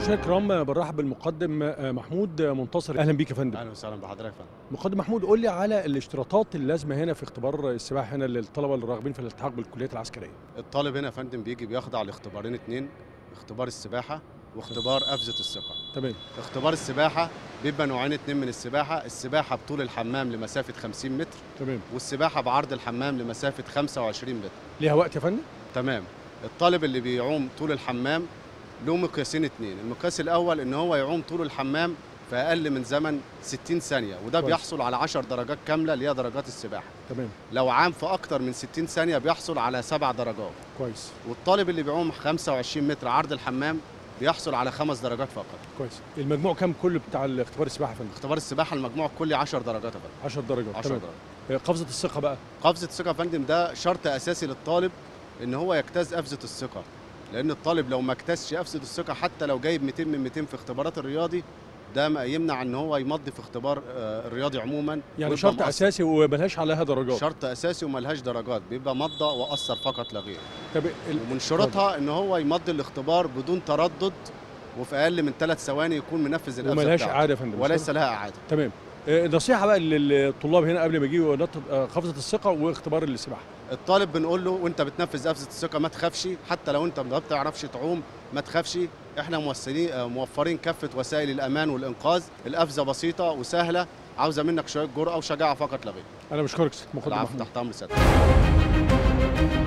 مشاهدينا الكرام برحب بالمقدم محمود منتصر اهلا بيك يا فندم اهلا وسهلا بحضرتك يا فندم مقدم محمود قول لي على الاشتراطات اللازمه هنا في اختبار السباحه هنا للطلبه الراغبين في الالتحاق بالكليات العسكريه الطالب هنا يا فندم بيجي بيخضع لاختبارين اتنين اختبار السباحه واختبار قفزه الثقه تمام اختبار السباحه بيبقى نوعين اتنين من السباحه السباحه بطول الحمام لمسافه 50 متر تمام والسباحه بعرض الحمام لمسافه 25 متر ليها وقت يا فندم تمام الطالب اللي بيعوم طول الحمام له مقياسين اتنين المقياس الاول ان هو يعوم طول الحمام في اقل من زمن 60 ثانيه وده كويس. بيحصل على 10 درجات كامله اللي هي درجات السباحه تمام لو عام في اكتر من 60 ثانيه بيحصل على سبع درجات كويس والطالب اللي بيعوم 25 متر عرض الحمام بيحصل على خمس درجات فقط كويس المجموع كام كله بتاع الاختبار السباحه يا فندم اختبار السباحه المجموع الكلي 10 درجات يا فندم 10 درجات 10 تمام درجات آه، قفزه الثقه بقى قفزه الثقه يا فندم ده شرط اساسي للطالب ان هو يجتاز قفزه الثقه لان الطالب لو ما اجتازش قفزه الثقه حتى لو جايب 200 من 200 في اختبارات الرياضي ده ما يمنع ان هو يمضي في اختبار آه، الرياضي عموما يعني ويبقى شرط مقصر. اساسي وملهاش عليها درجات شرط اساسي وملهاش درجات بيبقى مضى واثر فقط لا غير طب ال- ومن شروطها ان هو يمضي الاختبار بدون تردد وفي اقل من ثلاث ثواني يكون منفذ القفزه وملهاش بتاعته. اعاده يا فندم وليس لها اعاده تمام آه، نصيحه بقى للطلاب هنا قبل ما يجوا نط- آه، قفزه الثقه واختبار السباحه الطالب بنقول له وانت بتنفذ قفزه الثقه ما تخافش حتى لو انت ما بتعرفش تعوم ما تخافش احنا موفرين آه، موفرين كافه وسائل الامان والانقاذ القفزه بسيطه وسهله عاوزه منك شويه جرأه وشجاعه فقط لا غير انا بشكرك سيد مقدم العفو محمود تحت امر سيادتك